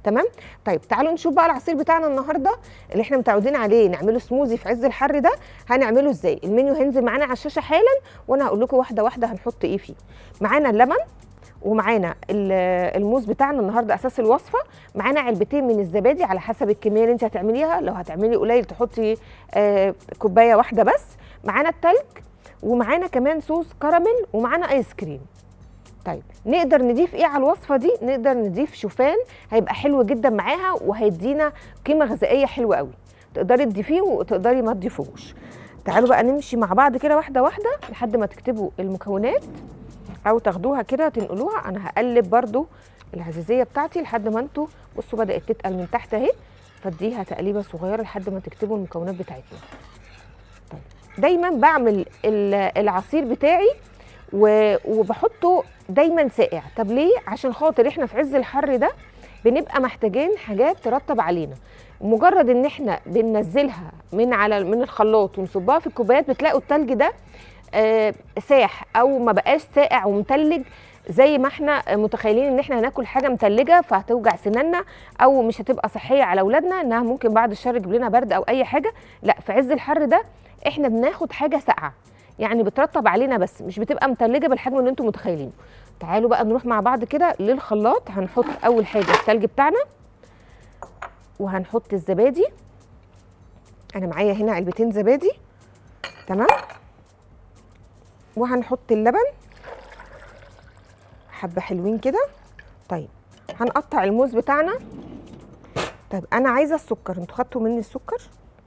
تمام طيب تعالوا نشوف بقى العصير بتاعنا النهارده اللي احنا متعودين عليه نعمله سموزي في عز الحر ده هنعمله ازاي المنيو هينزل معانا على الشاشه حالا وانا هقول لكم واحده واحده هنحط ايه فيه معانا اللبن ومعانا ال- الموز بتاعنا النهارده اساس الوصفه معانا علبتين من الزبادي على حسب الكميه اللي انت هتعمليها لو هتعملي قليل تحطي آه، كوبايه واحده بس معانا التلج ومعانا كمان صوص كراميل ومعانا ايس كريم طيب نقدر نضيف ايه على الوصفه دي نقدر نضيف شوفان هيبقى حلو جدا معاها وهيدينا قيمه غذائيه حلوه قوي تقدري تضيفيه وتقدري ما تضيفوهوش تعالوا بقى نمشي مع بعض كده واحده واحده لحد ما تكتبوا المكونات او تاخدوها كده تنقلوها انا هقلب برضو العزيزيه بتاعتي لحد ما انتوا بصوا بدات تتقل من تحت اهي فاديها تقليبه صغيره لحد ما تكتبوا المكونات بتاعتنا طيب دايما بعمل ال- العصير بتاعي و- وبحطه دايما ساقع طب ليه عشان خاطر احنا في عز الحر ده بنبقى محتاجين حاجات ترطب علينا مجرد ان احنا بننزلها من على من الخلاط ونصبها في الكوبايات بتلاقوا التلج ده آه، ساح او ما بقاش ساقع ومتلج زي ما احنا متخيلين ان احنا هناكل حاجه متلجه فهتوجع سناننا او مش هتبقى صحيه على اولادنا انها ممكن بعد الشر يجيب لنا برد او اي حاجه لا في عز الحر ده احنا بناخد حاجه ساقعه يعني بترطب علينا بس مش بتبقى متلجه بالحجم اللي انتم متخيلينه تعالوا بقى نروح مع بعض كده للخلاط هنحط اول حاجه التلج بتاعنا وهنحط الزبادي انا معايا هنا علبتين زبادي تمام وهنحط اللبن حبه حلوين كده طيب هنقطع الموز بتاعنا طيب انا عايزه السكر انتوا خدتوا مني السكر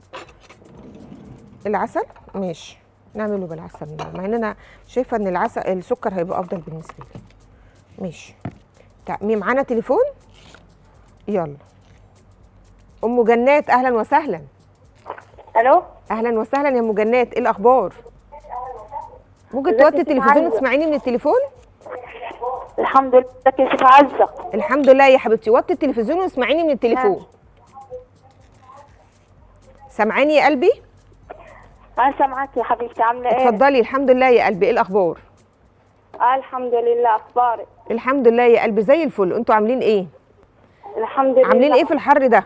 العسل ماشي نعمله بالعسل مع ان انا شايفه ان العسل السكر هيبقى افضل بالنسبه لي ماشي تع- مين معانا تليفون يلا ام جنات اهلا وسهلا الو اهلا وسهلا يا ام جنات ايه الاخبار ممكن ازيك توطي يا ست التلفزيون عزة؟ وتسمعيني من التليفون الحمد لله ازيك يا ست عزه الحمد لله يا حبيبتي وطي التلفزيون واسمعيني من التليفون سامعاني يا قلبي انا سامعاك يا حبيبتي عامله ايه اتفضلي الحمد لله يا قلبي ايه الاخبار آه الحمد لله اخبارك الحمد لله يا قلبي زي الفل انتوا عاملين ايه الحمد لله عاملين ايه في الحر ده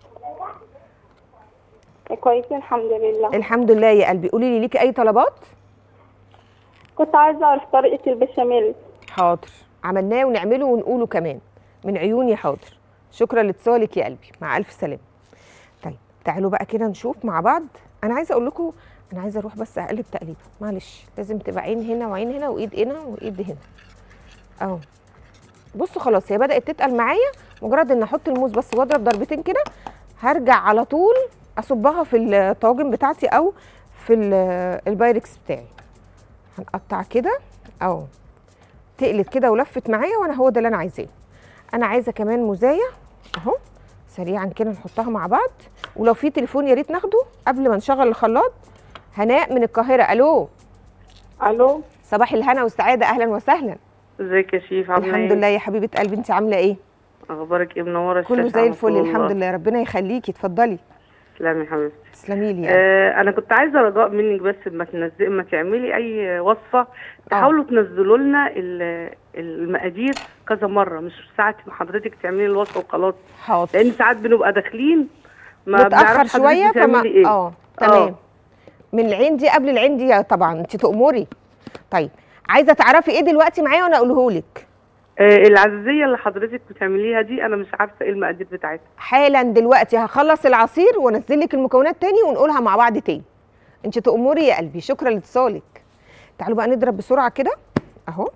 كويسين الحمد لله الحمد لله يا قلبي قولي لي ليكي اي طلبات كنت عايزه اعرف طريقه البشاميل حاضر عملناه ونعمله ونقوله كمان من عيوني حاضر شكرا لاتصالك يا قلبي مع الف سلامه طيب تعالوا بقى كده نشوف مع بعض انا عايزه اقول لكم انا عايزه اروح بس اقلب تقليبه معلش لازم تبقى عين هنا وعين هنا وايد هنا وايد هنا اهو بصوا خلاص هي بدات تتقل معايا مجرد ان احط الموز بس واضرب ضربتين كده هرجع على طول اصبها في الطواجن بتاعتي او في ال- البايركس بتاعي هنقطع كده اهو تقلت كده ولفت معايا وانا هو ده اللي انا عايزاه انا عايزه كمان موزايه اهو سريعا كده نحطها مع بعض ولو في تليفون يا ريت ناخده قبل ما نشغل الخلاط هناء من القاهره الو الو صباح الهنا والسعاده اهلا وسهلا ازيك يا شيف عامله الحمد ايه؟ لله يا حبيبه قلبي انت عامله ايه اخبارك ايه منوره كله الشاشة زي على الفل طول الحمد والله. لله ربنا يخليكي اتفضلي تسلمي يا حبيبتي تسلمي لي يعني. آه انا كنت عايزه رجاء منك بس اما تنزلي اما تعملي اي وصفه تحاولوا تنزلوا لنا ال- المقادير كذا مره مش ساعه ما حضرتك تعملي الوصفه وخلاص حاضر لان ساعات بنبقى داخلين ما متاخر بنعرفش حضرتك شويه فما بتعملي ايه اه تمام من العين دي قبل العين دي طبعا انت تأمري طيب عايزه تعرفي ايه دلوقتي معايا وانا اقوله لك آه العزيزيه اللي حضرتك بتعمليها دي انا مش عارفه ايه المقادير بتاعتها حالا دلوقتي هخلص العصير وانزل لك المكونات تاني ونقولها مع بعض تاني انت تأمري يا قلبي شكرا لاتصالك تعالوا بقى نضرب بسرعه كده اهو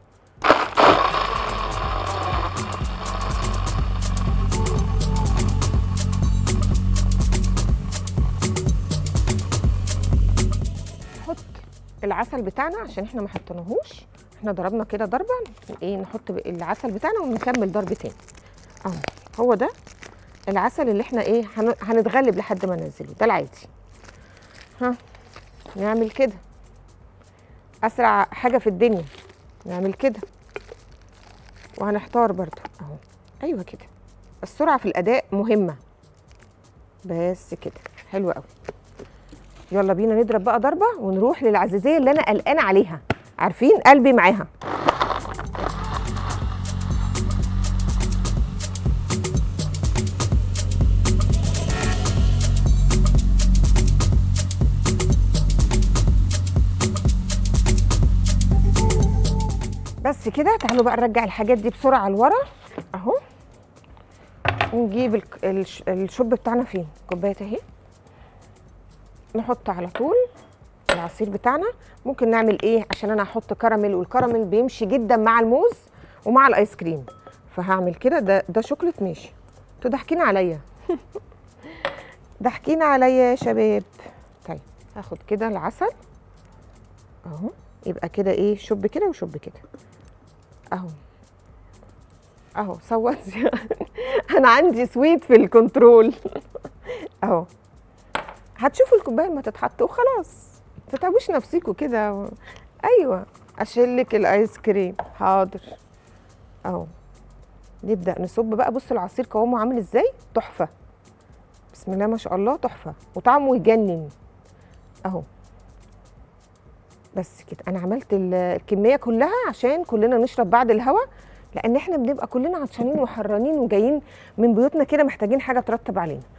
نحط العسل بتاعنا عشان احنا ما حطيناهوش احنا ضربنا كده ضربه ايه نحط العسل بتاعنا ونكمل ضرب تاني اهو هو ده العسل اللي احنا ايه هن- هنتغلب لحد ما ننزله ده العادي ها نعمل كده اسرع حاجه في الدنيا نعمل كده وهنحتار برضو اهو ايوه كده السرعه في الاداء مهمه بس كده حلو قوي يلا بينا نضرب بقى ضربه ونروح للعزيزيه اللي انا قلقانه عليها عارفين قلبي معاها بس كده تعالوا بقى نرجع الحاجات دي بسرعه لورا اهو ونجيب الك- الش- الشوب بتاعنا فين كوبايه اهي نحط على طول العصير بتاعنا ممكن نعمل ايه عشان انا هحط كراميل والكراميل بيمشي جدا مع الموز ومع الايس كريم فهعمل كده ده ده شوكليت ماشي انتوا ضاحكين عليا ضاحكين عليا يا شباب طيب هاخد كده العسل اهو يبقى كده ايه شوب كده وشوب كده اهو اهو صوت انا عندي سويت في الكنترول اهو هتشوفوا الكوبايه لما تتحط وخلاص ما تتعبوش نفسيكوا كده و... ايوه اشيلك الايس كريم حاضر اهو نبدا نصب بقى بص العصير قوامه عامل ازاي تحفه بسم الله ما شاء الله تحفه وطعمه يجنن اهو بس كده انا عملت ال- الكميه كلها عشان كلنا نشرب بعد الهوا لان احنا بنبقى كلنا عطشانين وحرانين وجايين من بيوتنا كده محتاجين حاجه ترطب علينا